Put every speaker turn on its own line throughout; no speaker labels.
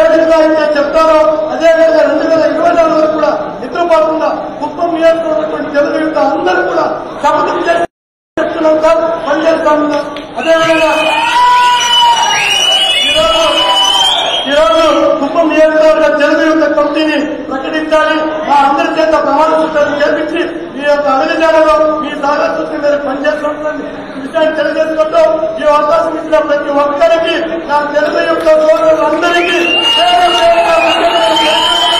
ఏ విధంగా అయితే చెప్తారో అదే విధంగా రెండు వేల ఇరవై నాలుగు వరకు కూడా నిద్రపోకుండా కుప్పం నియోజకవర్గం తెలుగు యువత అందరూ కూడా శపథం చేసి చెప్తున్నాం సార్ పనిచేస్తాం అదేవిధంగా ఈరోజు ఈరోజు కుప్పం నియోజకవర్గ తెలుగు యువత కమిటీని ప్రకటించాలి మా అందరి చేత ప్రమాణ సూత్రాలు చేపించి మీ యొక్క అభివృద్ధిలో మీ సాగర్శక్తి మీరు పనిచేస్తున్నటువంటి విషయాన్ని తెలియజేసుకుంటూ ఈ అవకాశం ఇచ్చిన ప్రతి ఒక్కరికి నా తెలుగు యువత సోదరులందరికీ పేరు పేరున కృతజ్ఞతలు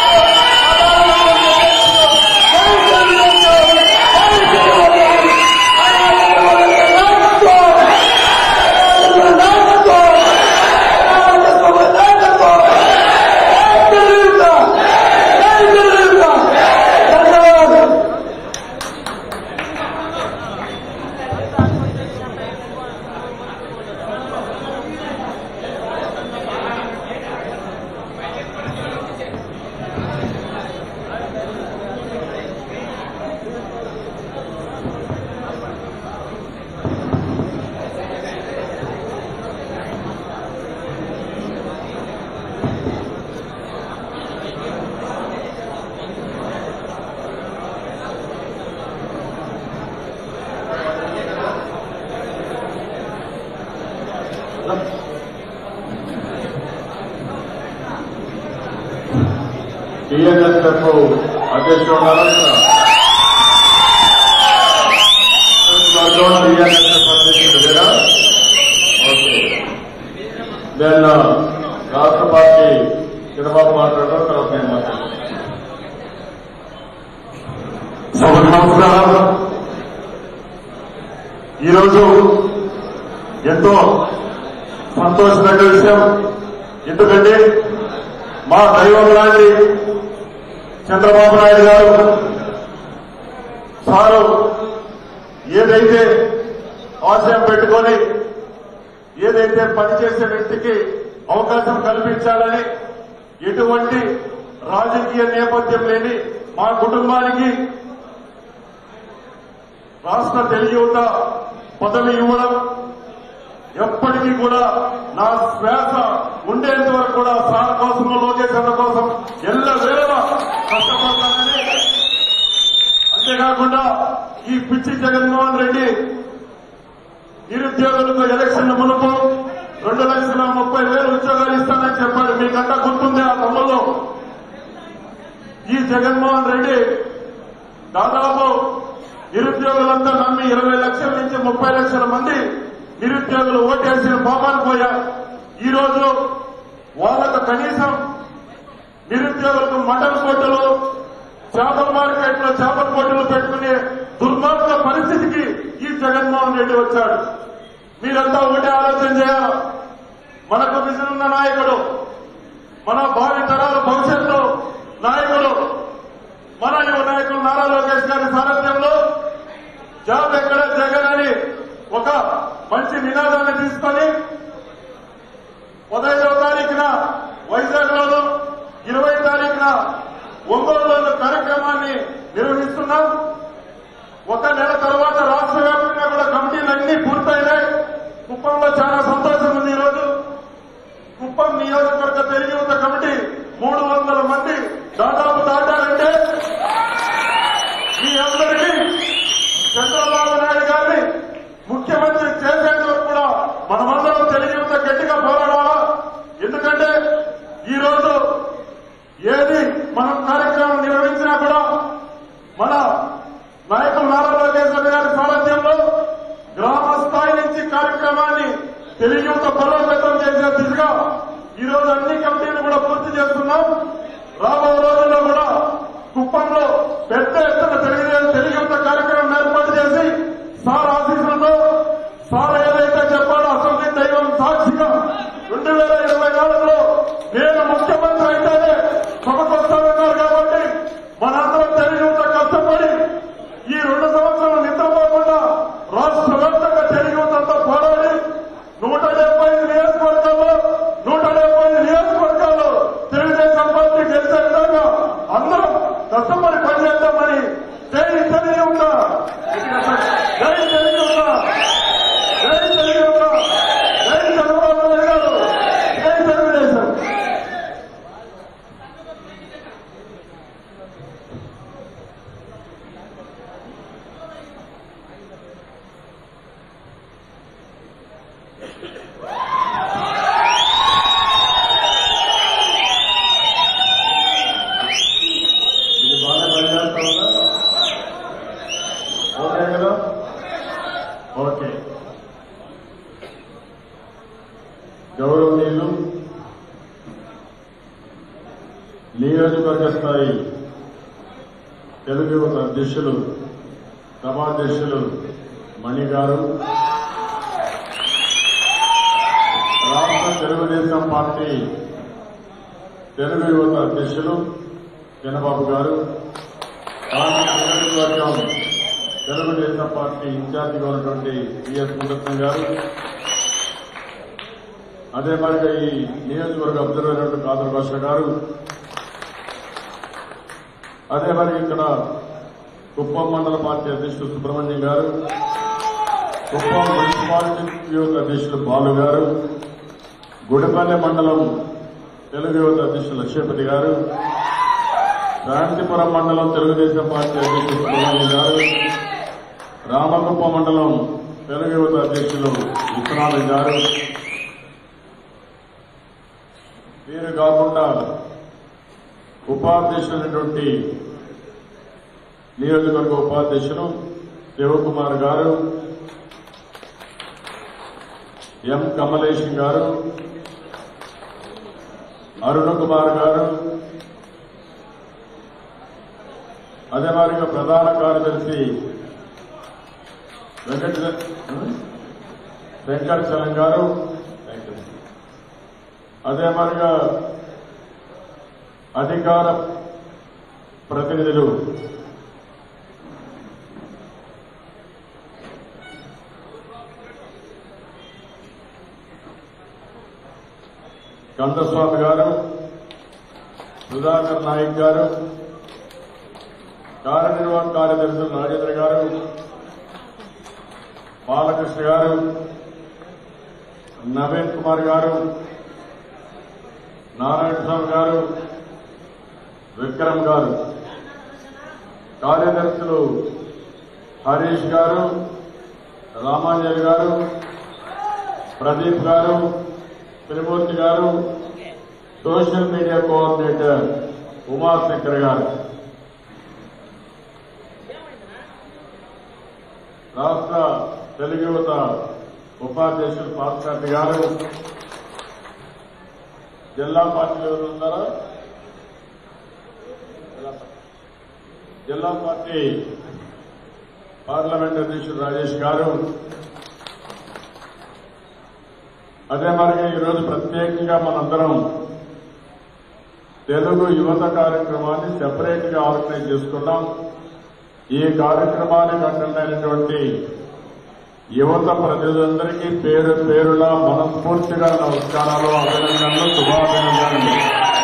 ధన్యవాదాలు
టీఎన్ఎస్ఎఫ్ అధ్యక్షుడు ఉన్నారా టీఎన్ఎస్ఎఫ్ అధ్యక్షుడు లేరా ఓకే దెన్ రాష్ట్ర పార్టీ చంద్రబాబు మాట్లాడడం తర్వాత నేను మాట్లాడతాను
సభకు నమస్కారం ఈరోజు ఎంతో సంతోషమైన విషయం ఎందుకంటే మా దైవం లాంటి చంద్రబాబు నాయుడు గారు సారు ఏదైతే ఆశయం పెట్టుకొని ఏదైతే పనిచేసే వ్యక్తికి అవకాశం కల్పించాలని ఎటువంటి రాజకీయ నేపథ్యం లేని మా కుటుంబానికి రాష్ట్ర తెలియత పదవి ఇవ్వడం ఎప్పటికీ కూడా నా శ్వాస ఉండేంత వరకు కూడా సార్ కోసం లోకేష్ అన్న కోసం ఎల్ల వేళ కష్టపడతానని అంతేకాకుండా ఈ పిచ్చి జగన్మోహన్ రెడ్డి నిరుద్యోగులకు ఎలక్షన్ మునుపు రెండు లక్షల ముప్పై వేలు ఉద్యోగాలు ఇస్తానని చెప్పాడు మీకంతా గుర్తుంది ఆ తమ్ముళ్ళు ఈ జగన్మోహన్ రెడ్డి దాదాపు నిరుద్యోగులంతా నమ్మి ఇరవై లక్షల నుంచి ముప్పై లక్షల మంది నిరుద్యోగులు ఓటేసిన పాపాలు పోయారు ఈ రోజు వాళ్ళకు కనీసం నిరుద్యోగులకు మటన్ కొట్టులు చేపల మార్కెట్ లో చేపల కొట్టులు పెట్టుకునే దుర్మార్గ పరిస్థితికి ఈ జగన్మోహన్ రెడ్డి వచ్చాడు మీరంతా ఒకటే ఆలోచన చేయాలి మనకు విజన్ ఉన్న నాయకుడు మన భావి తరాల భవిష్యత్తు నాయకుడు మన యువ నాయకులు నారా లోకేష్ గారి సారథ్యంలో జాబ్ ఎక్కడ జగన్ అని ఒక మంచి నినాదాన్ని తీసుకొని పదహైదవ తారీఖున వైజాగ్ లోను ఇరవై తారీఖున ఒంగోలులోను కార్యక్రమాన్ని నిర్వహిస్తున్నాం ఒక నెల తర్వాత రాష్ట్ర వ్యాప్తంగా కూడా కమిటీలన్నీ పూర్తయినాయి కుప్పంలో చాలా సంతోషం ఉంది ఈరోజు కుప్పం నియోజకవర్గ తెలుగు యువత కమిటీ మూడు వందల మంది దాదాపు దాటారంటే మీ అందరికీ చంద్రబాబు నాయుడు గారిని ముఖ్యమంత్రి చేసేంత వరకు కూడా మనమందరం తెలుగు యువత గట్టిగా పోరాడాలా ఎందుకంటే ఈ రోజు ఏది మనం కార్యక్రమం నిర్వహించినా కూడా మన నాయకులు నారా లోకేష్ బాబు గారి సారథ్యంలో గ్రామ స్థాయి నుంచి కార్యక్రమాన్ని తెలుగు యువత బలోపేతం చేసే దిశగా ఈ రోజు అన్ని కమిటీలు కూడా పూర్తి చేస్తున్నాం రాబోయే రోజుల్లో కూడా కుప్పంలో పెద్ద ఎత్తున తెలుగు తెలుగు యువత కార్యక్రమం ఏర్పాటు చేసి సార్ ఆఫీసులతో సార్ ఏదైతే చెప్పాడో అసెంబ్లీ దైవం సాక్షిగా రెండు వేల ఇరవై నాలుగులో నేను ముఖ్యమంత్రి అయితేనే సభకు వస్తానన్నారు కాబట్టి మనందరం తెలుగు యువత కష్టపడి ఈ రెండు సంవత్సరాలు నిద్రపోకుండా రాష్ట్ర వ్యాప్తంగా తెలుగు యువతంతా పోరాడి నూట డెబ్బై ఐదు నియోజకవర్గాల్లో నూట డెబ్బై ఐదు నియోజకవర్గాల్లో తెలుగుదేశం పార్టీ గెలిచే విధంగా
నియోజకవర్గ స్థాయి తెలుగు యువత అధ్యక్షులు సభాధ్యక్షులు మణి గారు రాష్ట్ర తెలుగుదేశం పార్టీ తెలుగు యువత అధ్యక్షులు చంద్రబాబు గారు రాష్ట్ర నియోజకవర్గం తెలుగుదేశం పార్టీ ఇన్ఛార్జిగా ఉన్నటువంటి పిఎస్ ముదత్తం గారు అదే మరిగా ఈ నియోజకవర్గ అబ్జర్వర్ అయినటువంటి కాదర్ భాష గారు అదే మరి ఇక్కడ కుప్పం మండల పార్టీ అధ్యక్షులు సుబ్రహ్మణ్యం గారు కుప్పం మున్సిపాలిటీ యువత అధ్యక్షులు బాలు గారు గుడిపల్లి మండలం తెలుగు యువత అధ్యక్షులు లక్ష్మీపతి గారు శాంతిపురం మండలం తెలుగుదేశం పార్టీ అధ్యక్షులు సుబ్రహ్మణ్యం గారు రామకుప్ప మండలం తెలుగు యువత అధ్యక్షులు విశ్వనాథ్ గారు వీరు కాకుండా ఉపాధ్యక్షులైనటువంటి నియోజకవర్గ ఉపాధ్యక్షులు శివకుమార్ గారు ఎం కమలేష్ గారు అరుణ్ కుమార్ గారు అదే మాదిరిగా ప్రధాన కార్యదర్శి వెంకట వెంకటచలం గారు అదే మాదిరిగా అధికార ప్రతినిధులు కందస్వామి గారు సుధాకర్ నాయక్ గారు కార్యనిర్వాహక కార్యదర్శులు రాజేంద్ర గారు బాలకృష్ణ గారు నవీన్ కుమార్ గారు నారాయణ స్వామి గారు విక్రమ్ గారు కార్యదర్శులు హరీష్ గారు రామాంజలి గారు ప్రదీప్ గారు త్రిమూర్తి గారు సోషల్ మీడియా కోఆర్డినేటర్ ఉమాశంకర్ గారు రాష్ట్ర తెలుగు యువత ఉపాధ్యక్షులు పార్థసారథి గారు జిల్లా పార్టీలు ఎవరు ఉన్నారా జిల్లా పార్టీ పార్లమెంట్ అధ్యక్షుడు రాజేష్ గారు అదే మరి ఈరోజు ప్రత్యేకంగా మనందరం తెలుగు యువత కార్యక్రమాన్ని సెపరేట్ గా ఆర్గనైజ్ చేసుకున్నాం ఈ కార్యక్రమానికి అటెండ్ అయినటువంటి యువత ప్రజలందరికీ పేరు పేరున మనస్ఫూర్తిగా నమస్కారాలు అభినందనలు శుభాభినందనలు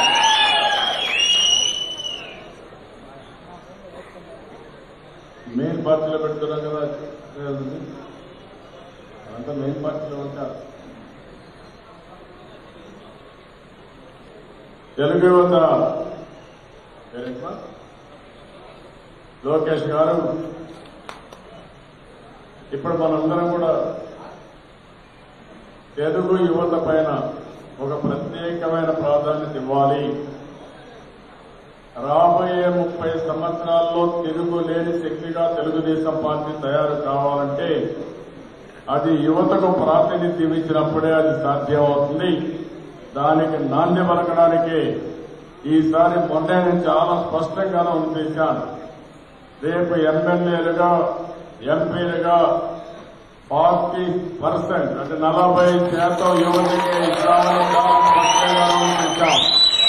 మెయిన్ పార్టీలో పెడుతున్నాం కదా అంతా మెయిన్ పార్టీలో ఉంటారు తెలుగు యువత పేరేంటమ్మా? లోకేష్ గారు ఇప్పుడు మనందరం కూడా తెలుగు యువత పైన ఒక ప్రత్యేకమైన ప్రాధాన్యత ఇవ్వాలి రాబోయే ముప్పై సంవత్సరాల్లో తిరుగులేని శక్తిగా తెలుగుదేశం పార్టీ తయారు కావాలంటే అది యువతకు ప్రాతినిధ్యం ఇచ్చినప్పుడే అది సాధ్యమవుతుంది దానికి నాణ్య పలకడానికి ఈసారి మొన్న నేను చాలా స్పష్టంగా చేశాను రేపు ఎమ్మెల్యేలుగా ఎంపీలుగా ఫార్టీ పర్సెంట్ అంటే నలభై శాతం యువతకి ఇస్తామని చాలా స్పష్టంగా చేశాం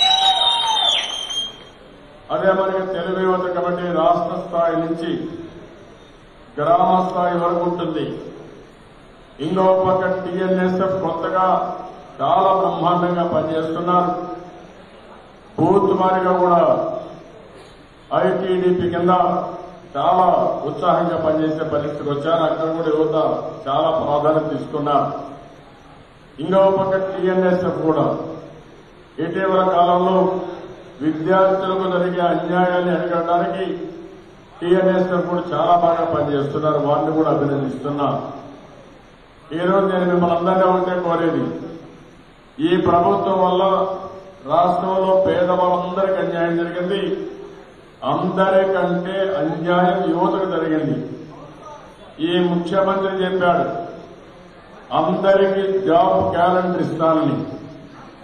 అదే మరి తెలుగు యువత కమిటీ రాష్ట్ర స్థాయి నుంచి గ్రామ స్థాయి వరకు ఉంటుంది ఇంకో పక్క టీఎన్ఎస్ఎఫ్ కొత్తగా చాలా బ్రహ్మాండంగా పనిచేస్తున్నారు బూత్ వారిగా కూడా ఐటీడీపీ కింద చాలా ఉత్సాహంగా పనిచేసే పరిస్థితికి వచ్చారు అక్కడ కూడా యువత చాలా ప్రాధాన్యత తీసుకున్నారు ఇంకో పక్క టీఎన్ఎస్ఎఫ్ కూడా ఇటీవల కాలంలో విద్యార్థులకు జరిగే అన్యాయాన్ని అరికట్టడానికి టీఎన్ఎస్ఎఫ్ కూడా చాలా బాగా పనిచేస్తున్నారు వారిని కూడా అభినందిస్తున్నా ఈ రోజు నేను మిమ్మల్ని అందరినీ ఒకటే కోరేది ఈ ప్రభుత్వం వల్ల రాష్ట్రంలో పేదవాళ్ళందరికీ అన్యాయం జరిగింది అందరికంటే అన్యాయం యువతకు జరిగింది ఈ ముఖ్యమంత్రి చెప్పాడు అందరికీ జాబ్ క్యాలెండర్ ఇస్తానని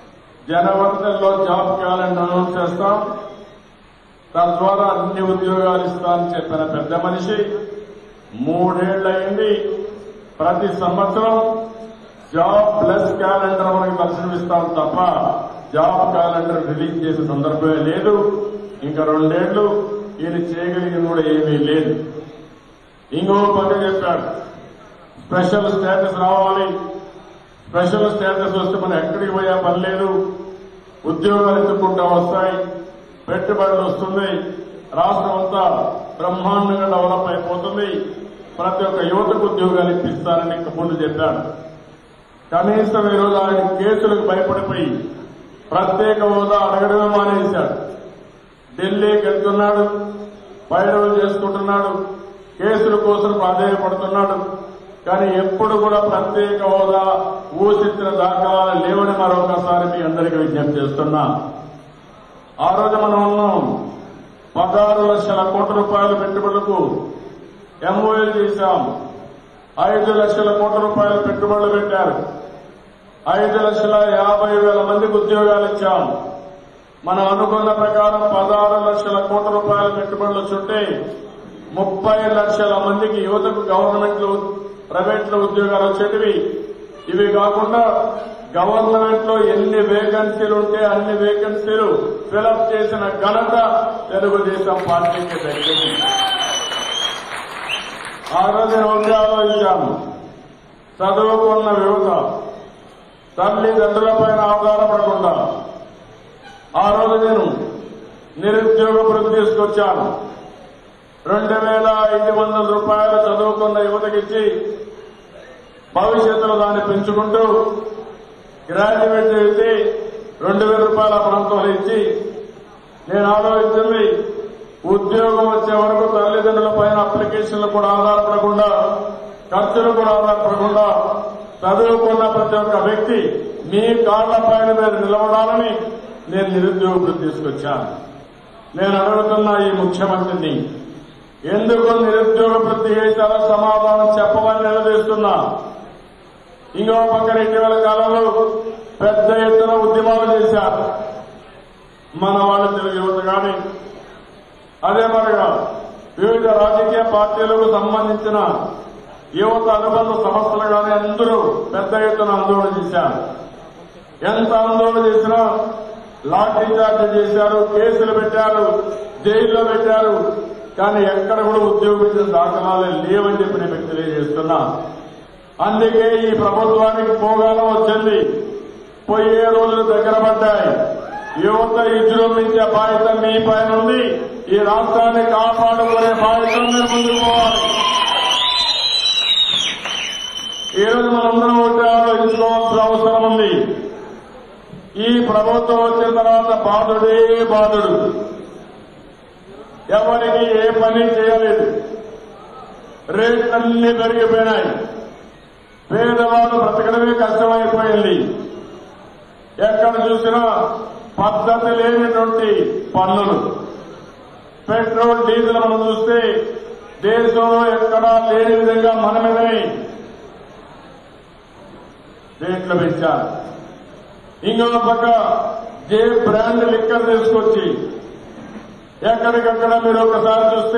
జనవరిలో జాబ్ క్యాలెండర్ అనౌన్స్ చేస్తాం తద్వారా అన్ని ఉద్యోగాలు ఇస్తానని చెప్పిన పెద్ద మనిషి మూడేళ్లయింది ప్రతి సంవత్సరం జాబ్ ప్లస్ క్యాలెండర్ మనకి దర్శనమిస్తాం తప్ప జాబ్ క్యాలెండర్ రిలీజ్ చేసే సందర్భమే లేదు ఇంకా రెండేళ్లు ఈయన చేయగలిగింది కూడా ఏమీ లేదు ఇంకో పక్క చెప్పాడు స్పెషల్ స్టేటస్ రావాలి స్పెషల్ స్టేటస్ వస్తే మనం ఎక్కడికి పోయే పని లేదు ఉద్యోగాలు ఎత్తుకుంటా వస్తాయి పెట్టుబడులు వస్తుంది రాష్ట్రం అంతా బ్రహ్మాండంగా డెవలప్ అయిపోతుంది ప్రతి ఒక్క యువతకు ఉద్యోగాలు ఇప్పిస్తారని ముందు చెప్పాడు కనీసం ఈరోజు ఆయన కేసులకు భయపడిపోయి ప్రత్యేక హోదా అడగడమే మానేశాడు ఢిల్లీకి వెళ్తున్నాడు పైరవులు చేసుకుంటున్నాడు కేసుల కోసం ప్రాధాన్యపడుతున్నాడు కానీ ఎప్పుడు కూడా ప్రత్యేక హోదా ఊసించిన దాఖలాలు లేవని మరొకసారి మీ అందరికీ విజ్ఞప్తి చేస్తున్నా ఆ రోజు మనం ఉన్నాం పదహారు లక్షల కోట్ల రూపాయల పెట్టుబడులకు ఎంఓఎల్ చేశాం ఐదు లక్షల కోట్ల రూపాయల పెట్టుబడులు పెట్టారు ఐదు లక్షల యాభై వేల మందికి ఉద్యోగాలు ఇచ్చాం మనం అనుకున్న ప్రకారం పదహారు లక్షల కోట్ల రూపాయల పెట్టుబడులు చుట్టే ముప్పై లక్షల మందికి యువతకు గవర్నమెంట్ లో ప్రైవేట్ లో ఉద్యోగాలు వచ్చేటివి ఇవి కాకుండా గవర్నమెంట్ లో ఎన్ని వేకెన్సీలు ఉంటే అన్ని వేకెన్సీలు ఫిలప్ చేసిన ఘనత తెలుగుదేశం పార్టీకి దక్కింది ఆ రోజు నేను ఒకటి ఆలోచించాను చదువుకున్న యువత తల్లిదండ్రులపైన ఆధారపడకుండా ఆ రోజు నేను నిరుద్యోగ వృద్ధి తీసుకొచ్చాను రెండు వేల ఐదు వందల రూపాయలు చదువుకున్న యువతకిచ్చి భవిష్యత్తులో దాన్ని పెంచుకుంటూ గ్రాడ్యుయేట్ చేసి రెండు వేల రూపాయల ప్రాంతంలో ఇచ్చి నేను ఆలోచించింది ఉద్యోగం వచ్చే వరకు తల్లిదండ్రుల పైన అప్లికేషన్లు కూడా ఆధారపడకుండా ఖర్చులు కూడా ఆధారపడకుండా చదువుకున్న ప్రతి ఒక్క వ్యక్తి మీ కాళ్ల పైన మీరు నిలబడాలని నేను నిరుద్యోగ వృద్ధి తీసుకొచ్చాను నేను అడుగుతున్న ఈ ముఖ్యమంత్రిని ఎందుకు నిరుద్యోగ వృద్ధి చేశారో సమాధానం చెప్పమని నిలదీస్తున్నా ఇంకో పక్కన ఇటీవల కాలంలో పెద్ద ఎత్తున ఉద్యమాలు చేశారు మన వాళ్ళ తెలుగు యువత కానీ అదే మరిగా వివిధ రాజకీయ పార్టీలకు సంబంధించిన యువత అనుబంధ సంస్థలు కానీ అందరూ పెద్ద ఎత్తున ఆందోళన చేశారు ఎంత ఆందోళన చేసినా లాఠీ చార్జ్ చేశారు కేసులు పెట్టారు జైల్లో పెట్టారు కానీ ఎక్కడ కూడా ఉద్యోగించిన దాఖలాలు లేవని చెప్పి నేను మీకు తెలియజేస్తున్నా అందుకే ఈ ప్రభుత్వానికి పోగాలం వచ్చింది పోయే రోజులు దగ్గర పడ్డాయి యువత విజృంభించే బాధ్యత మీ పైన ఉంది ఈ రాష్ట్రాన్ని కాపాడుకునే బాధ్యత మీరు ముందుకు పోవాలి ఈ రోజు మనందరం ఒకటి ఆలోచించుకోవాల్సిన అవసరం ఉంది ఈ ప్రభుత్వం వచ్చిన తర్వాత బాధుడే బాధుడు ఎవరికి ఏ పని చేయలేదు రేట్లన్నీ పెరిగిపోయినాయి పేదవాళ్ళు బ్రతకడమే కష్టమైపోయింది ఎక్కడ చూసినా పద్ధతి లేనటువంటి పన్నులు పెట్రోల్ డీజిల్ మనం చూస్తే దేశంలో ఎక్కడా లేని విధంగా మన మీదనే రేట్లు పెంచారు ఇంకో పక్క జే బ్రాండ్ లిక్కర్ తీసుకొచ్చి ఎక్కడికక్కడ మీరు ఒకసారి చూస్తే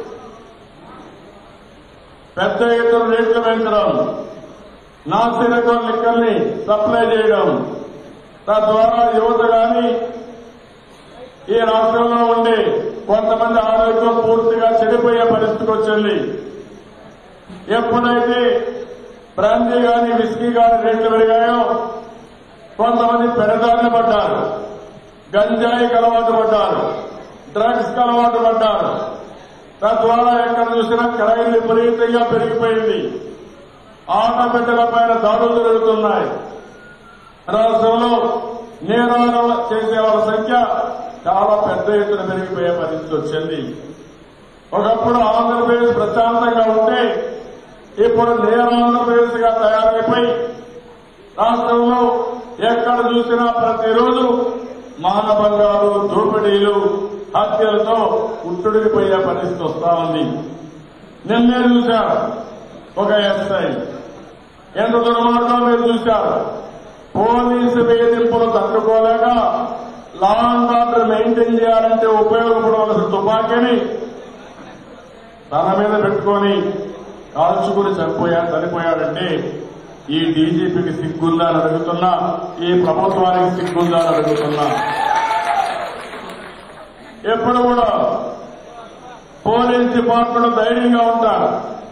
పెద్ద ఎత్తున రేట్లు పెంచడం నాసిరకం లిక్కర్ని సప్లై చేయడం తద్వారా యువత కానీ ఈ రాష్ట్రంలో ఉండే కొంతమంది ఆరోగ్యం పూర్తిగా చెడిపోయే పరిస్థితికి వచ్చింది ఎప్పుడైతే బ్రాందీ గాని విస్కీ గాని రేట్లు పెరిగాయో కొంతమంది పెడదారిన పడ్డారు గంజాయికి అలవాటు పడ్డారు డ్రగ్స్ అలవాటు పడ్డారు తద్వారా ఎక్కడ చూసినా క్రైమ్ విపరీతంగా పెరిగిపోయింది ఆడబిడ్డల పైన దాడులు జరుగుతున్నాయి రాష్ట్రంలో నేరాలు చేసే వాళ్ళ సంఖ్య చాలా పెద్ద ఎత్తున పెరిగిపోయే పరిస్థితి వచ్చింది ఒకప్పుడు ఆంధ్రప్రదేశ్ ప్రశాంతంగా ఉంటే ఇప్పుడు నేరాంధ్రప్రదేశ్ గా తయారైపోయి రాష్ట్రంలో ఎక్కడ చూసినా ప్రతిరోజు మానభంగాలు దోపిడీలు హత్యలతో ఉట్టుడికిపోయే పరిస్థితి వస్తా ఉంది నిన్నే చూశారు ఒక ఎస్ఐ ఎంత దుర్మార్గం మీరు చూశారు పోలీసు వేధింపులు తట్టుకోలేక లా అండ్ ఆర్డర్ మెయింటైన్ చేయాలంటే ఉపయోగపడవలసిన తుపాకీని తన మీద పెట్టుకొని కాల్చుకుని చనిపోయాడు చనిపోయాడంటే ఈ డీజీపీకి సిగ్గుందా అని అడుగుతున్నా ఈ ప్రభుత్వానికి సిగ్గుందా అని అడుగుతున్నా ఎప్పుడు కూడా పోలీస్ డిపార్ట్మెంట్ ధైర్యంగా ఉంటారు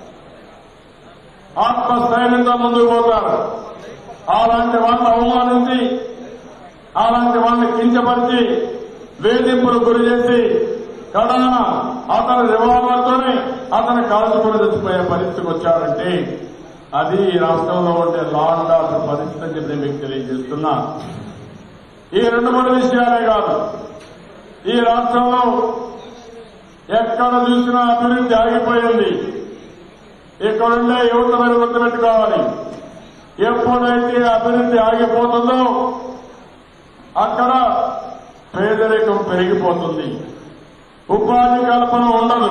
ఆత్మస్థైర్యంతో ముందుకు పోతారు అలాంటి వాళ్ళని అవమానించి అలాంటి వాళ్ళని కించపరిచి వేధింపులు గురి చేసి కడాన అతని రివాల్వర్తోనే అతను కాల్చుకుని చచ్చిపోయే పరిస్థితికి వచ్చాడంటే అది ఈ రాష్ట్రంలో ఉండే లా అండ్ ఆర్డర్ పరిస్థితి అని చెప్పి నేను మీకు తెలియజేస్తున్నా ఈ రెండు మూడు విషయాలే కాదు ఈ రాష్ట్రంలో ఎక్కడ చూసినా అభివృద్ధి ఆగిపోయింది ఇక్కడుండే యువత మీద గుర్తుపెట్టుకోవాలి ఎప్పుడైతే అభివృద్ధి ఆగిపోతుందో అక్కడ పేదరికం పెరిగిపోతుంది ఉపాధి కల్పన ఉండదు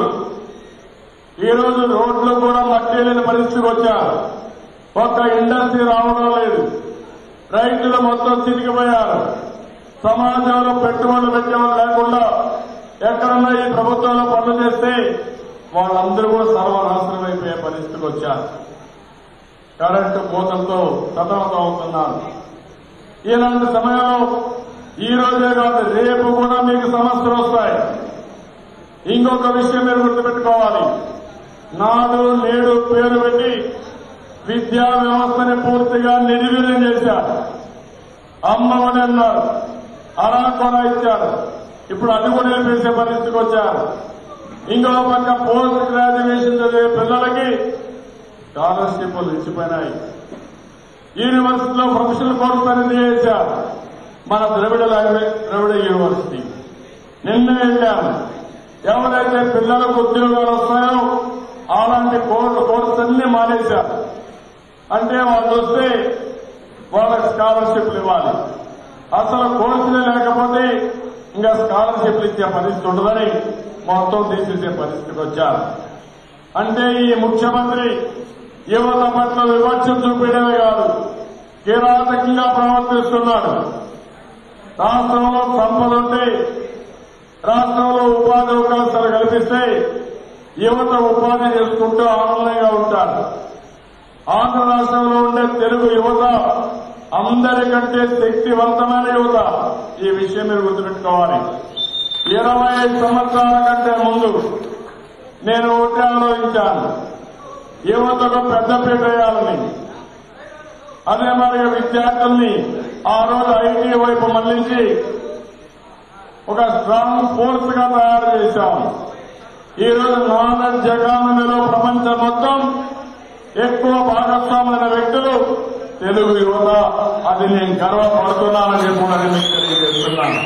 ఈ రోజు రోడ్లు కూడా మట్టి లేని పరిస్థితికి వచ్చారు ఒక్క ఇండస్ట్రీ రావడం లేదు రైతులు మొత్తం చిరిగిపోయారు సమాజంలో పెట్టుబడులు పెట్టేవాళ్ళు లేకుండా ఎక్కడన్నా ఈ ప్రభుత్వంలో పనులు చేస్తే వాళ్ళందరూ కూడా సర్వనాశనం అయిపోయే పరిస్థితికి వచ్చారు కరెంటు కోతలతో సతమతం అవుతున్నారు ఇలాంటి సమయంలో ఈ రోజే కాదు రేపు కూడా మీకు సమస్యలు వస్తాయి ఇంకొక విషయం మీరు గుర్తుపెట్టుకోవాలి నాడు నేడు పేరు పెట్టి విద్యా వ్యవస్థని పూర్తిగా నిర్వీర్యం చేశారు అమ్మఒడి అన్నారు అరా కొర ఇచ్చారు ఇప్పుడు అది కూడా నిలిపేసే పరిస్థితికి వచ్చారు ఇంకో పక్క పోస్ట్ గ్రాడ్యుయేషన్ చదివే పిల్లలకి స్కాలర్షిప్లు ఇచ్చిపోయినాయి యూనివర్సిటీలో ప్రొఫెషనల్ కోర్స్ అనేది చేశారు మన ద్రవిడ లాంగ్వేజ్ ద్రవిడ యూనివర్సిటీ నిన్న వెళ్ళాను ఎవరైతే పిల్లలకు ఉద్యోగాలు వస్తాయో అలాంటి కోర్సు కోర్స్ అన్ని మానేశారు అంటే వాళ్ళు వస్తే వాళ్ళకి స్కాలర్షిప్లు ఇవ్వాలి అసలు కోర్సులే లేకపోతే ఇంకా స్కాలర్షిప్లు ఇచ్చే పరిస్థితి ఉండదని మొత్తం తీసేసే పరిస్థితికి వచ్చారు అంటే ఈ ముఖ్యమంత్రి యువత పట్ల వివక్ష చూపించడమే కాదు కిరాతకంగా ప్రవర్తిస్తున్నాడు రాష్ట్రంలో సంపద ఉంటే రాష్ట్రంలో ఉపాధి అవకాశాలు కల్పిస్తే యువత ఉపాధి చేసుకుంటూ ఆనందంగా ఉంటారు ఆంధ్ర రాష్ట్రంలో ఉండే తెలుగు యువత అందరికంటే శక్తివంతమైన యువత ఈ విషయం మీరు గుర్తుపెట్టుకోవాలి ఇరవై ఐదు సంవత్సరాల కంటే ముందు నేను ఒకటి ఆలోచించాను యువతకు పెద్దపీట వేయాలని అదే మరి విద్యార్థుల్ని ఆ రోజు ఐటీ వైపు మళ్లించి ఒక స్ట్రాంగ్ ఫోర్స్ గా తయారు చేశాం ఈ రోజు నాలెడ్జ్ ఎకానమీలో ప్రపంచం మొత్తం ఎక్కువ భాగస్వాములైన వ్యక్తులు తెలుగు యువత అది నేను గర్వపడుతున్నానని చెప్పి కూడా నేను మీకు తెలియజేస్తున్నాను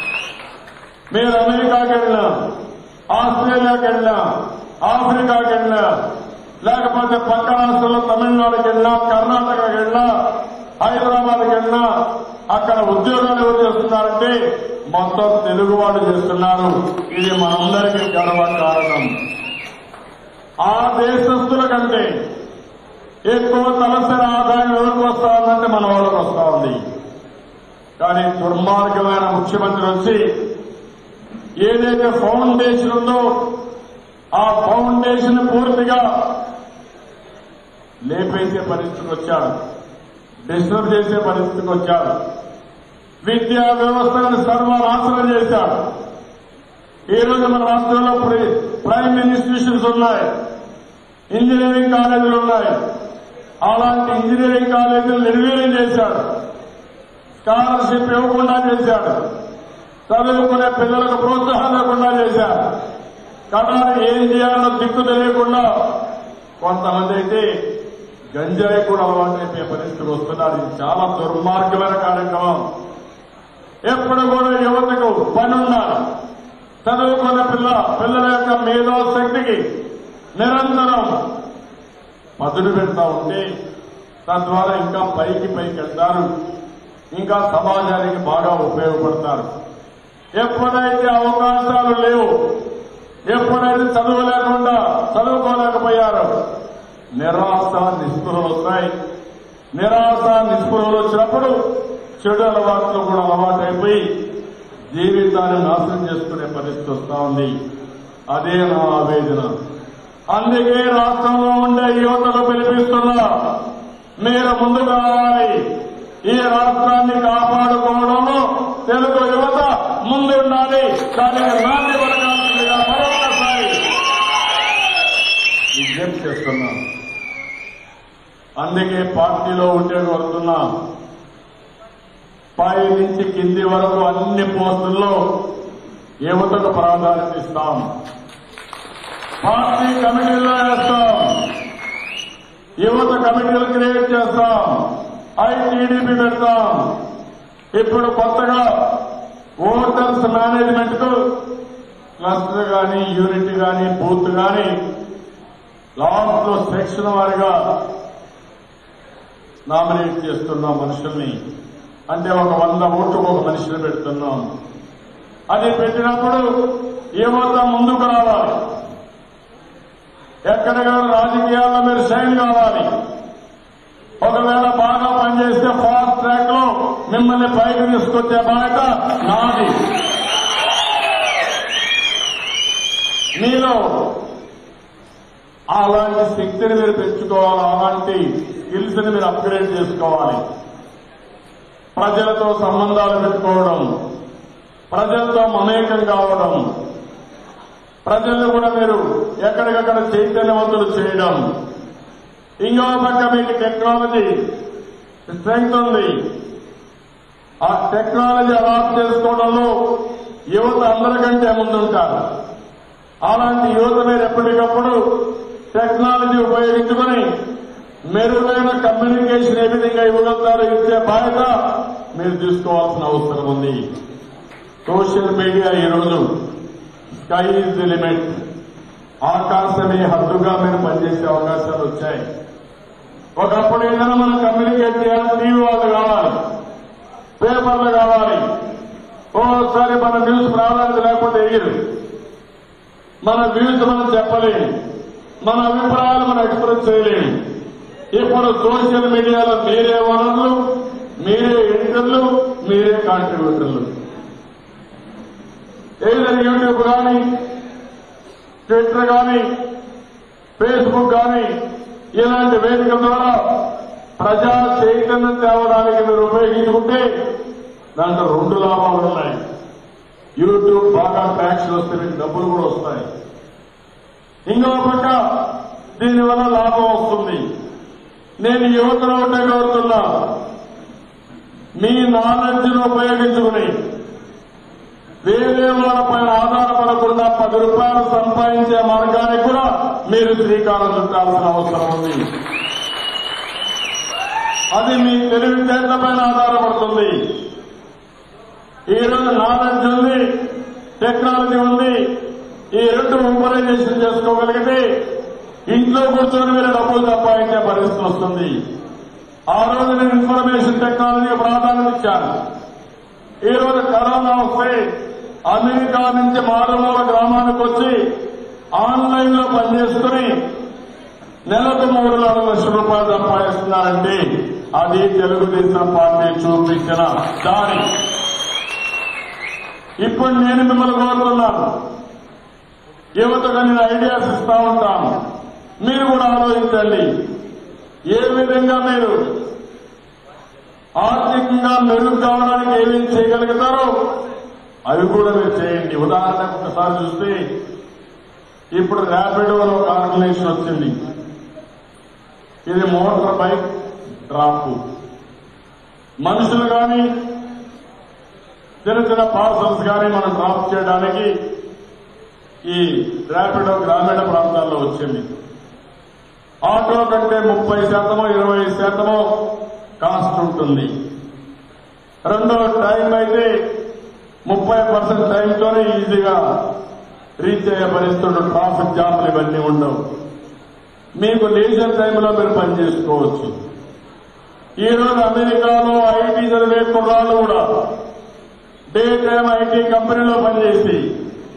మీరు అమెరికాకి వెళ్ళినా ఆస్ట్రేలియాకి వెళ్ళినా ఆఫ్రికాకి వెళ్ళినా లేకపోతే పక్క రాష్ట్రంలో తమిళనాడుకి వెళ్ళినా కర్ణాటకకి వెళ్ళినా హైదరాబాద్కి వెళ్ళినా అక్కడ ఉద్యోగాలు ఎవరు చేస్తున్నారంటే మొత్తం తెలుగు వాళ్ళు చేస్తున్నారు ఇది మనందరికీ గర్వ కారణం ఆ దేశస్తుల కంటే ఎక్కువ తలసరి ఆదాయం ఎవరికి వస్తా ఉందంటే మన వాళ్ళకి వస్తా ఉంది కానీ దుర్మార్గమైన ముఖ్యమంత్రి వచ్చి ఏదైతే ఫౌండేషన్ ఉందో ఆ ఫౌండేషన్ పూర్తిగా లేపేసే పరిస్థితికి వచ్చాడు డిస్టర్బ్ చేసే పరిస్థితికి వచ్చాడు విద్యా వ్యవస్థను సర్వనాశనం చేశాడు ఈ రోజు మన రాష్ట్రంలో ప్రి- ప్రైమ్ ఇన్స్టిట్యూషన్స్ ఉన్నాయి ఇంజనీరింగ్ కాలేజీలు ఉన్నాయి అలాంటి ఇంజనీరింగ్ కాలేజీలు నిర్వీర్యం చేశాడు స్కాలర్షిప్ ఇవ్వకుండా చేశాడు చదువుకునే పిల్లలకు ప్రోత్సాహం లేకుండా చేశారు కదా ఏం చేయాలో దిక్కు తెలియకుండా కొంతమంది అయితే గంజాయి కూడా అలవాటు అయిపోయే పరిస్థితి వస్తున్నారు ఇది చాలా దుర్మార్గమైన కార్యక్రమం ఎప్పుడు కూడా యువతకు పని ఉండాలి చదువుకున్న పిల్ల పిల్లల యొక్క మేధో శక్తికి నిరంతరం పదులు పెడతా ఉంటే తద్వారా ఇంకా పైకి పైకి వెళ్తారు ఇంకా సమాజానికి బాగా ఉపయోగపడతారు ఎప్పుడైతే అవకాశాలు లేవు ఎప్పుడైతే చదువు లేకుండా చదువుకోలేకపోయారో నిరాశ నిస్పృహలు వస్తాయి నిరాశ నిస్పృహలు వచ్చినప్పుడు చెడు అలవాట్లు కూడా అలవాటైపోయి జీవితాన్ని నాశనం చేసుకునే పరిస్థితి వస్తా ఉంది అదే నా ఆవేదన అందుకే రాష్ట్రంలో ఉండే యువతకు పిలిపిస్తున్నా మీరు ముందుకు రావాలి ఈ రాష్ట్రాన్ని కాపాడుకోవడంలో తెలుగు యువత ముందుండాలి దానికి నాంది పడకాల్సిందిగా మరొకసారి విజ్ఞప్తి చేస్తున్నాను అందుకే పార్టీలో ఉండే కోరుతున్నా పై నుంచి కింది వరకు అన్ని పోస్టుల్లో యువతకు ప్రాధాన్యత ఇస్తాం పార్టీ కమిటీలో వేస్తాం యువత కమిటీలు క్రియేట్ చేస్తాం ఐటీడీపీ పెడతాం ఇప్పుడు కొత్తగా ఓటర్స్ మేనేజ్మెంట్ కు క్లస్టర్ గాని యూనిట్ గాని బూత్ గాని లాస్ట్ లో సెక్షన్ వారిగా నామినేట్ చేస్తున్నాం మనుషుల్ని అంటే ఒక వంద ఓట్లకు ఒక మనిషిని పెడుతున్నాం అది పెట్టినప్పుడు యువత ముందుకు రావాలి ఎక్కడెక్కడ రాజకీయాల్లో మీరు షైన్ కావాలి ఒకవేళ బాగా పనిచేస్తే ఫాస్ట్ ట్రాక్ లో మిమ్మల్ని పైకి తీసుకొచ్చే బాధ్యత నాది మీలో అలాంటి శక్తిని మీరు పెంచుకోవాలి అలాంటి స్కిల్స్ ని మీరు అప్గ్రేడ్ చేసుకోవాలి ప్రజలతో సంబంధాలు పెట్టుకోవడం ప్రజలతో మమేకం కావడం ప్రజలను కూడా మీరు ఎక్కడికక్కడ చైతన్యవంతులు చేయడం ఇంకో పక్క మీకు టెక్నాలజీ స్ట్రెంగ్త్ ఉంది ఆ టెక్నాలజీ అడాప్ట్ చేసుకోవడంలో యువత అందరికంటే ముందుంటారు అలాంటి యువత మీరు ఎప్పటికప్పుడు టెక్నాలజీ ఉపయోగించుకొని మెరుగైన కమ్యూనికేషన్ ఏ విధంగా ఇవ్వగలుగుతారో ఇచ్చే బాధ్యత మీరు తీసుకోవాల్సిన అవసరం ఉంది సోషల్ మీడియా ఈరోజు స్కై ఇస్ ది లిమిట్ ఆకాశమే హద్దుగా మీరు పనిచేసే అవకాశాలు వచ్చాయి ఒకప్పుడు ఏదైనా మనం కమ్యూనికేట్ చేయాలి టీవీ వాళ్ళు కావాలి పేపర్లు కావాలి ఓసారి మన న్యూస్ ప్రాధాన్యత లేకపోతే ఎగిరు మన వ్యూస్ మనం చెప్పలేము మన అభిప్రాయాలు మనం ఎక్స్ప్రెస్ చేయలేము ఇప్పుడు సోషల్ మీడియాలో మీరే వనరులు మీరే ఎడిటర్లు మీరే కాంట్రిబ్యూటర్లు ఏదైనా యూట్యూబ్ కానీ ట్విట్టర్ కానీ ఫేస్బుక్ కానీ ఇలాంటి వేదికల ద్వారా ప్రజా చైతన్యం తేవడానికి మీరు ఉపయోగించుకుంటే దాంట్లో రెండు లాభాలు ఉన్నాయి యూట్యూబ్ బాగా ట్యాక్స్లు వస్తే మీకు డబ్బులు కూడా వస్తాయి ఇంకో పక్క దీనివల్ల లాభం వస్తుంది నేను యువతలో ఉండే కోరుతున్నా మీ నాలెడ్జ్ ను ఉపయోగించుకుని వేరే వాళ్ళపైన ఆధారపడకుండా పది రూపాయలు సంపాదించే మార్గానికి కూడా మీరు శ్రీకారం చుట్టాల్సిన అవసరం ఉంది అది మీ తెలివితేటలపైన ఆధారపడుతుంది ఈ రోజు నాలెడ్జ్ ఉంది టెక్నాలజీ ఉంది ఈ రెండు ఊపరైజేషన్ చేసుకోగలిగితే ఇంట్లో కూర్చొని మీరు డబ్బులు సంపాదించే పరిస్థితి వస్తుంది ఆ రోజు నేను ఇన్ఫర్మేషన్ టెక్నాలజీకి ప్రాధాన్యత ఇచ్చాను ఈ రోజు కరోనా వస్తే అమెరికా నుంచి మారుమూల గ్రామానికి వచ్చి ఆన్లైన్ లో పనిచేసుకుని నెలకు మూడు నాలుగు లక్షల రూపాయలు సంపాదిస్తున్నారంటే అది తెలుగుదేశం పార్టీ చూపించిన దారి ఇప్పుడు నేను మిమ్మల్ని కోరుతున్నాను యువతకు నేను ఐడియాస్ ఇస్తా ఉంటాను మీరు కూడా ఆలోచించండి ఏ విధంగా మీరు ఆర్థికంగా మెరుగు కావడానికి ఏమేమి చేయగలుగుతారో అవి కూడా మీరు చేయండి ఉదాహరణకు ఒకసారి చూస్తే ఇప్పుడు ర్యాపిడో అని ఒక ఆర్గనైజేషన్ వచ్చింది ఇది మోటార్ బైక్ డ్రాప్ మనుషులు కానీ చిన్న చిన్న పార్సల్స్ కానీ మనం డ్రాప్ చేయడానికి ఈ ర్యాపిడో గ్రామీణ ప్రాంతాల్లో వచ్చింది ఆటో కంటే ముప్పై శాతమో ఇరవై శాతమో కాస్ట్ ఉంటుంది రెండో టైం అయితే ముప్పై పర్సెంట్ టైంతోనే ఈజీగా రీచ్ అయ్యే పరిస్థితులు ట్రాఫిక్ జామ్లు ఇవన్నీ ఉండవు మీకు లీజర్ టైంలో మీరు పని చేసుకోవచ్చు ఈ రోజు అమెరికాలో ఐటీ చదివే కుర్రాళ్ళు కూడా డే టైం ఐటీ కంపెనీలో పనిచేసి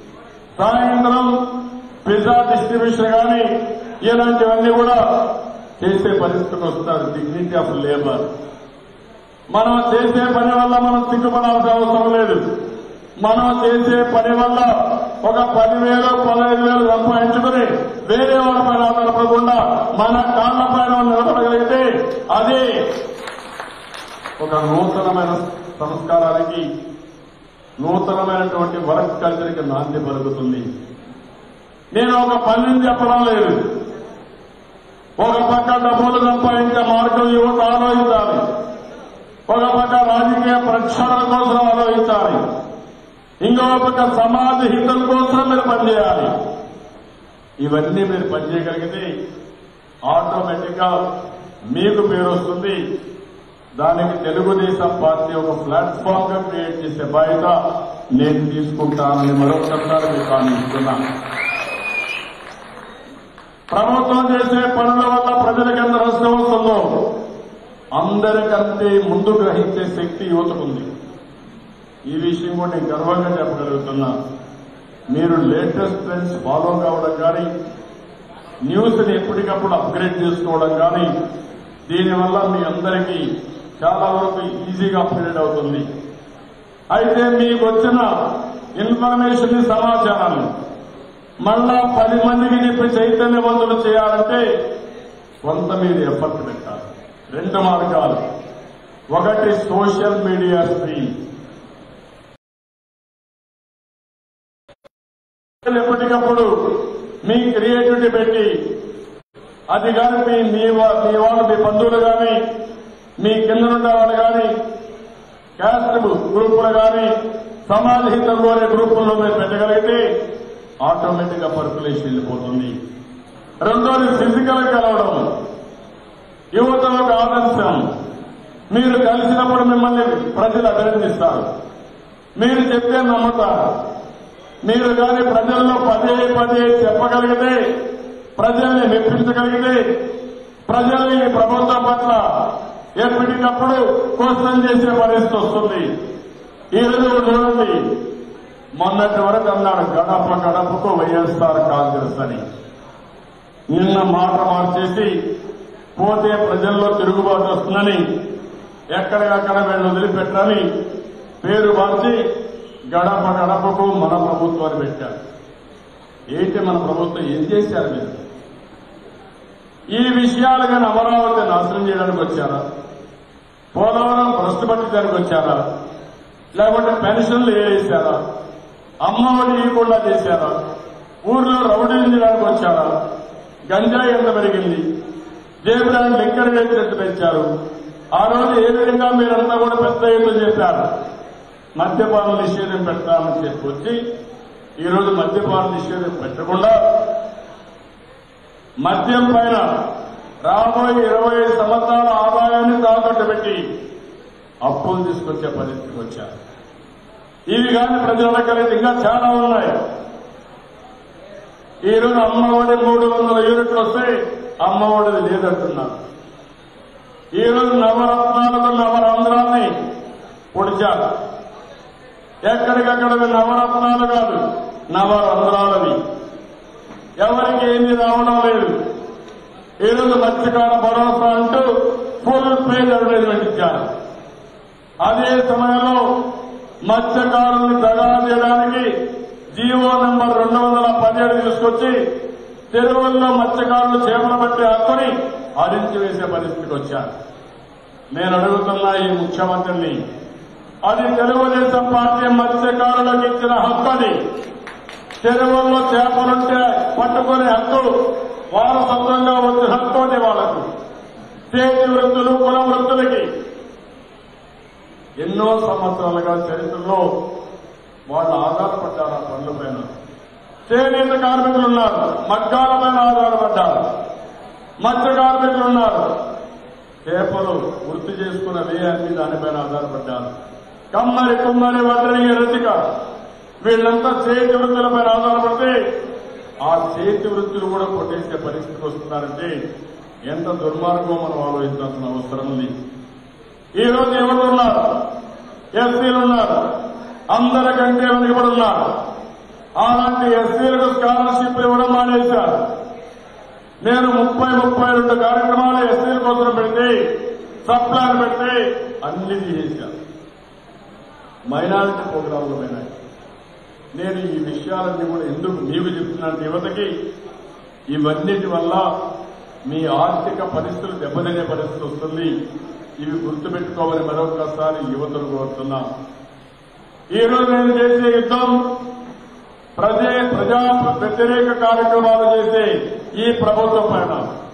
సాయంత్రం పిజ్జా డిస్ట్రిబ్యూషన్ కానీ ఇలాంటివన్నీ కూడా చేసే పరిస్థితికి వస్తారు డిగ్నిటీ ఆఫ్ లేబర్ మనం చేసే పని వల్ల మనం సిగ్గుపడాల్సిన అవసరం లేదు మనం చేసే పని వల్ల ఒక పదివేలు పదహైదు వేలు సంపాదించుకుని వేరే వాళ్ళ పైన ఆధారపడకుండా మన కాళ్ళ పైన నిలబడగలిగితే అది ఒక నూతనమైన సంస్కారానికి నూతనమైనటువంటి వర్క్ కల్చర్కి నాంది పలుకుతుంది నేను ఒక పనిని చెప్పడం లేదు ఒక పక్క డబ్బులు సంపాదించే మార్గం యువత ఆలోచించాలి ఒక పక్క రాజకీయ ప్రక్షాళన కోసం ఆలోచించాలి ఇంకో పక్క సమాజ హితం కోసం మీరు పనిచేయాలి ఇవన్నీ మీరు పనిచేయగలిగితే ఆటోమేటిక్ గా మీకు పేరు వస్తుంది దానికి తెలుగుదేశం పార్టీ ఒక ప్లాట్ఫామ్ గా క్రియేట్ చేసే బాధ్యత నేను తీసుకుంటానని మరొకసారి మీకు హామీ ఇస్తున్నాను ప్రభుత్వం చేసే పనుల వల్ల ప్రజలకు ఎంత నష్టం వస్తుందో అందరికంటే ముందు గ్రహించే శక్తి యువతకుంది ఈ విషయం కూడా నేను గర్వంగా చెప్పగలుగుతున్నా మీరు లేటెస్ట్ ట్రెండ్స్ ఫాలో కావడం కానీ న్యూస్ ని ఎప్పటికప్పుడు అప్గ్రేడ్ చేసుకోవడం కానీ దీనివల్ల మీ అందరికీ చాలా వరకు ఈజీగా అప్గ్రేడ్ అవుతుంది అయితే మీకు వచ్చిన ఇన్ఫర్మేషన్ ని సమాచారాన్ని మళ్ళా పది మందికి చెప్పి చైతన్యవంతులు చేయాలంటే కొంత మీరు ఎఫర్ట్ పెట్టాలి రెండు మార్గాలు ఒకటి సోషల్ మీడియా స్ట్రీమ్ ఎప్పటికప్పుడు మీ క్రియేటివిటీ పెట్టి అది కానీ మీ మీ వా- మీ వాళ్ళు మీ బంధువులు కానీ మీ కింద ఉండే వాళ్ళు కానీ క్యాస్ట్ గ్రూపులు కానీ సమాజ హితం కోరే గ్రూపుల్లో మీరు పెట్టగలిగితే ఆటోమేటిక్ గా పర్కులేషన్ వెళ్ళిపోతుంది రెండోది ఫిజికల్ కలవడం యువత ఒక ఆదర్శం మీరు కలిసినప్పుడు మిమ్మల్ని ప్రజలు అభినందిస్తారు మీరు చెప్తే నమ్ముతారు మీరు కానీ ప్రజల్లో పదే పదే చెప్పగలిగితే ప్రజల్ని మెప్పించగలిగితే ప్రజల్ని ఈ ప్రభుత్వం పట్ల ఎప్పటికప్పుడు క్వశ్చన్ చేసే పరిస్థితి వస్తుంది ఈ రోజు చూడండి మొన్నటి వరకు అన్నాడు గడప గడపకు వైఎస్ఆర్ కాంగ్రెస్ అని నిన్న మాట మార్చేసి పోతే ప్రజల్లో తిరుగుబాటు వస్తుందని ఎక్కడికక్కడ వీళ్ళు వదిలిపెట్టాలని పేరు మార్చి గడప గడపకు మన ప్రభుత్వాన్ని పెట్టారు ఏంటి మన ప్రభుత్వం ఏం చేశారు మీరు ఈ విషయాలు కానీ అమరావతి నాశనం చేయడానికి వచ్చారా పోలవరం భ్రష్టు పట్టడానికి వచ్చారా లేకుంటే పెన్షన్లు వేసారా అమ్మఒడి ఇవ్వకుండా చేశారా ఊర్లో రౌడీలు చేయడానికి వచ్చారా గంజాయి ఎంత పెరిగింది జయబ్రాండ్ లిక్కర్ రేట్లు ఎంత పెంచారు ఆ రోజు ఏ విధంగా మీరంతా కూడా పెద్ద ఎత్తున చెప్పారు మద్యపాన నిషేధం పెడతామని చెప్పి వచ్చి ఈ రోజు మద్యపాన నిషేధం పెట్టకుండా మద్యం పైన రాబోయే ఇరవై ఐదు సంవత్సరాల ఆదాయాన్ని తాకట్టు పెట్టి అప్పులు తీసుకొచ్చే పరిస్థితికి వచ్చారు ఇవి కానీ ప్రజల కలిసి ఇంకా చాలా ఉన్నాయి ఈ రోజు అమ్మఒడి మూడు వందల యూనిట్లు వస్తే అమ్మఒడిది లేదంటున్నారు ఈ రోజు నవరత్నాలకు నవరంధ్రాన్ని పొడిచారు ఎక్కడికక్కడ నవరత్నాలు కాదు నవరంధ్రాలవి ఎవరికి ఏమీ రావడం లేదు ఈ రోజు మత్స్యకార భరోసా అంటూ ఫుల్ పేజ్ అడ్వర్టైజ్మెంట్ ఇచ్చారు అదే సమయంలో మత్స్యకారుల్ని దగా చేయడానికి జీవో నెంబర్ రెండు వందల పదిహేడు తీసుకొచ్చి చెరువుల్లో మత్స్యకారులు చేపలు పట్టే హక్కుని హరించి వేసే పరిస్థితికి వచ్చారు నేను అడుగుతున్నా ఈ ముఖ్యమంత్రిని అది తెలుగుదేశం పార్టీ మత్స్యకారులకు ఇచ్చిన హక్కు అది చెరువుల్లో చేపలుంటే పట్టుకునే హక్కు వారసత్వంగా వచ్చిన హక్కు అది వాళ్ళకు చేతి వృత్తులు కుల వృత్తులకి ఎన్నో సంవత్సరాలుగా చరిత్రలో వాళ్ళు ఆధారపడ్డారు ఆ పనుల పైన చేనేత కార్మికులు ఉన్నారు మగ్గాల పైన ఆధారపడ్డారు మత్స్య కార్మికులు ఉన్నారు చేపలు వృత్తి చేసుకున్న వ్యయాన్ని దానిపైన ఆధారపడ్డారు కమ్మరి కుమ్మరి వడ్రంగి రతిక వీళ్ళంతా చేతి వృత్తులపైన ఆధారపడితే ఆ చేతి వృత్తులు కూడా కొట్టేసే పరిస్థితికి వస్తున్నారంటే ఎంత దుర్మార్గం మనం ఆలోచించాల్సిన అవసరం ఉంది ఈ రోజు ఎవరు ఉన్నారు ఎస్సీలు ఉన్నారు అందరికంటే వెనుకబడి ఉన్నారు అలాంటి ఎస్సీలకు స్కాలర్షిప్ ఇవ్వడం మానేశారు నేను ముప్పై ముప్పై రెండు కార్యక్రమాలు ఎస్సీల కోసం పెడితే సప్లాన్ పెడితే అన్ని తీసేశాను మైనారిటీ ప్రోగ్రాంలు పోయినాయి నేను ఈ విషయాలన్నీ కూడా ఎందుకు నీవు చెప్తున్నాను యువతకి ఇవన్నిటి వల్ల మీ ఆర్థిక పరిస్థితులు దెబ్బతినే పరిస్థితి వస్తుంది ఇవి గుర్తుపెట్టుకోమని మరొకసారి యువతను కోరుతున్నా ఈ రోజు నేను చేసే యుద్ధం ప్రజే ప్రజా వ్యతిరేక కార్యక్రమాలు చేసే ఈ ప్రభుత్వం పైన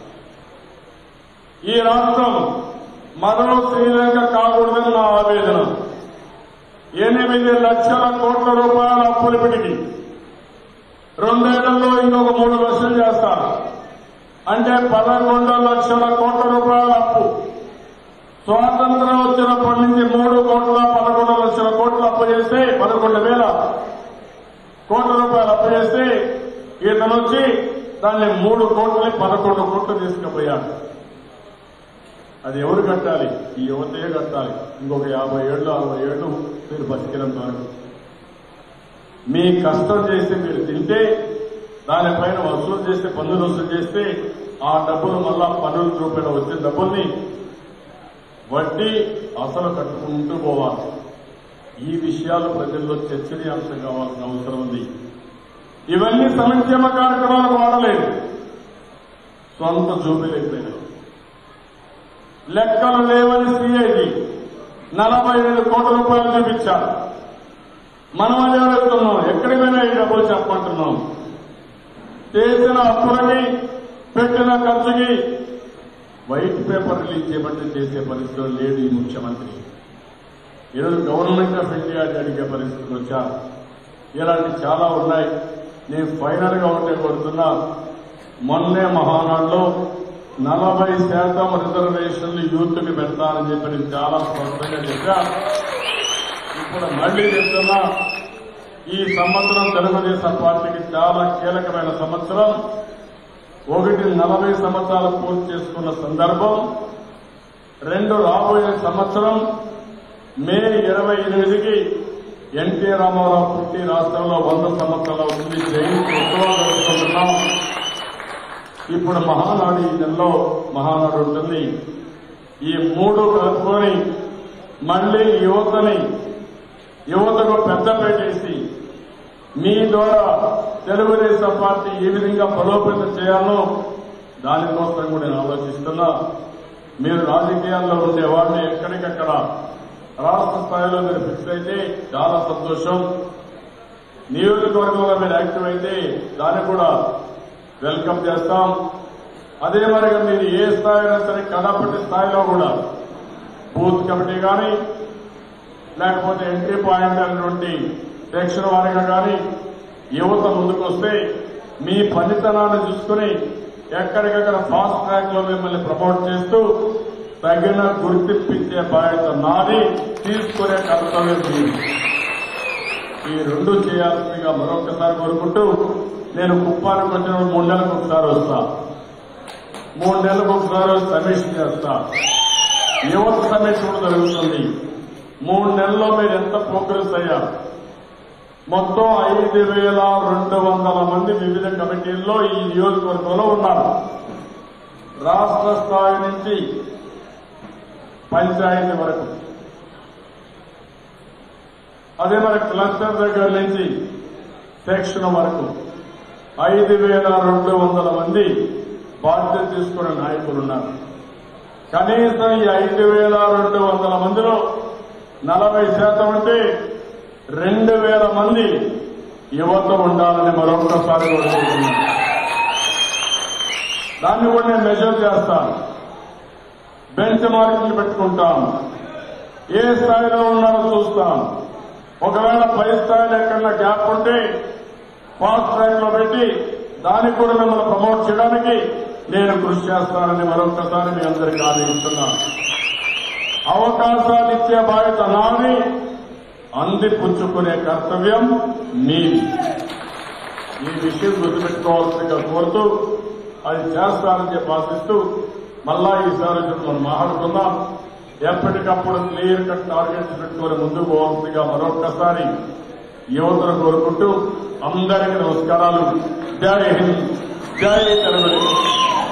ఈ రాష్ట్రం మరో శ్రీలంక కాకూడదని నా ఆవేదన ఎనిమిది లక్షల కోట్ల రూపాయల అప్పులపిటికి రెండేళ్లలో ఇంకొక మూడు లక్షలు చేస్తారు అంటే పదకొండు లక్షల కోట్ల రూపాయల అప్పు స్వాతంత్రం వచ్చినప్పటి నుంచి మూడు కోట్ల పదకొండు లక్షల కోట్ల అప్పు చేస్తే పదకొండు వేల కోట్ల రూపాయలు అప్పు చేస్తే ఇతను వచ్చి దాన్ని మూడు కోట్లని పదకొండు కోట్లు తీసుకుపోయాడు అది ఎవరు కట్టాలి ఈ యువతే కట్టాలి ఇంకొక యాభై ఏళ్ళు అరవై ఏళ్ళు మీరు బతికినంత వరకు మీ కష్టం చేసి మీరు తింటే దానిపైన వసూలు చేస్తే పన్నులు వసూలు చేస్తే ఆ డబ్బులు మళ్ళా పన్నుల రూపాయలు వచ్చే డబ్బుల్ని వడ్డీ అసలు కట్టుకుంటూ పోవాలి ఈ విషయాలు ప్రజల్లో చర్చనీయాంశం కావాల్సిన అవసరం ఉంది ఇవన్నీ సంక్షేమ కార్యక్రమాలకు వాడలేదు సొంత చూపిలేకపోయినాయి లెక్కలు లేవని సిఐడి నలభై ఐదు కోట్ల రూపాయలు చూపించారు మనం అది అడుగుతున్నాం ఎక్కడికి పోయినా ఈ డబ్బులు చెప్పమంటున్నాం చేసిన అప్పులకి పెట్టిన ఖర్చుకి వైట్ పేపర్ రిలీజ్ చేయమంటే చేసే పరిస్థితులు లేడు ఈ ముఖ్యమంత్రి ఈరోజు గవర్నమెంట్ ఆఫ్ ఇండియా అని అడిగే పరిస్థితులు వచ్చారు ఇలాంటి చాలా ఉన్నాయి నేను ఫైనల్ గా ఉంటే కోరుతున్నా మొన్నే మహానాడులో నలభై శాతం రిజర్వేషన్లు యూత్ కి పెడతానని చెప్పి నేను చాలా స్పష్టంగా చెప్పా ఇప్పుడు మళ్లీ చెప్తున్నా ఈ సంవత్సరం తెలుగుదేశం పార్టీకి చాలా కీలకమైన సంవత్సరం ఒకటి నలభై సంవత్సరాలు పూర్తి చేసుకున్న సందర్భం రెండు రాబోయే సంవత్సరం మే ఇరవై ఎనిమిదికి ఎన్టీ రామారావు పుట్టి రాష్ట్రంలో వంద సంవత్సరాలు అవుతుంది జయంతి ఉత్సవాలు జరుపుకుంటున్నాం ఇప్పుడు మహానాడు ఈ నెలలో మహానాడు ఉంటుంది ఈ మూడు కలుపుకొని మళ్లీ యువతని యువతకు పెద్దపేట వేసి మీ ద్వారా తెలుగుదేశం పార్టీ ఏ విధంగా బలోపేతం చేయాలో దానికోసం కూడా నేను ఆలోచిస్తున్నా మీరు రాజకీయాల్లో ఉండే వాడిని ఎక్కడికక్కడ రాష్ట్ర స్థాయిలో మీరు ఫిక్స్ అయితే చాలా సంతోషం నియోజకవర్గంలో మీరు యాక్టివ్ అయితే దాన్ని కూడా వెల్కమ్ చేస్తాం అదే మరిగా మీరు ఏ స్థాయిలో సరే కడపటి స్థాయిలో కూడా బూత్ కమిటీ కానీ లేకపోతే ఎంట్రీ పాయింట్ నుండి సెక్షన్ వారిగా కానీ యువత ముందుకొస్తే మీ పనితనాన్ని చూసుకుని ఎక్కడికక్కడ ఫాస్ట్ ట్రాక్ లో మిమ్మల్ని ప్రమోట్ చేస్తూ తగిన గుర్తింపించే బాధ్యత నాది తీసుకునే కర్తవ్యం మీది. ఈ రెండు చేయాల్సిందిగా మరొకసారి కోరుకుంటూ నేను కుప్పానికి వచ్చిన మూడు నెలలకు ఒకసారి వస్తా మూడు నెలలకు ఒకసారి సమీక్ష చేస్తా యువత సమీక్ష కూడా జరుగుతుంది మూడు నెలల్లో మీరు ఎంత ప్రోగ్రెస్ అయ్యారు మొత్తం ఐదు వేల రెండు వందల మంది వివిధ కమిటీల్లో ఈ నియోజకవర్గంలో ఉన్నారు రాష్ట్ర స్థాయి నుంచి పంచాయతీ వరకు అదే మరి క్లస్టర్ దగ్గర నుంచి సెక్షన్ వరకు ఐదు వేల రెండు వందల మంది బాధ్యత తీసుకున్న నాయకులు ఉన్నారు కనీసం ఈ ఐదు వేల రెండు వందల మందిలో నలభై శాతం అంటే రెండు వేల మంది యువత ఉండాలని మరొకసారి కోరుకుంటున్నాను దాన్ని కూడా నేను మెజర్ చేస్తాను బెంచ్ మార్కింగ్ పెట్టుకుంటాం ఏ స్థాయిలో ఉన్నారో చూస్తాం ఒకవేళ పై స్థాయిలో ఎక్కడన్నా గ్యాప్ ఉంటే ఫాస్ట్ ట్రాక్ లో పెట్టి దానికి కూడా మిమ్మల్ని ప్రమోట్ చేయడానికి నేను కృషి చేస్తానని మరొకసారి మీ అందరికీ ఆదేశిస్తున్నాను అవకాశాలు ఇచ్చే బాధ్యత నాది అందిపుచ్చుకునే కర్తవ్యం మీది ఈ విషయం గుర్తుపెట్టుకోవాల్సిందిగా కోరుతూ అది చేస్తానని చెప్పి ఆశిస్తూ మళ్ళా ఈసారి వచ్చి మనం మాట్లాడుకుందాం ఎప్పటికప్పుడు క్లియర్ కట్ టార్గెట్స్ పెట్టుకొని ముందుకు పోవాల్సిందిగా మరొక్కసారి యువతను కోరుకుంటూ అందరికీ నమస్కారాలు జై హింద్ జై తెలుగుదేశం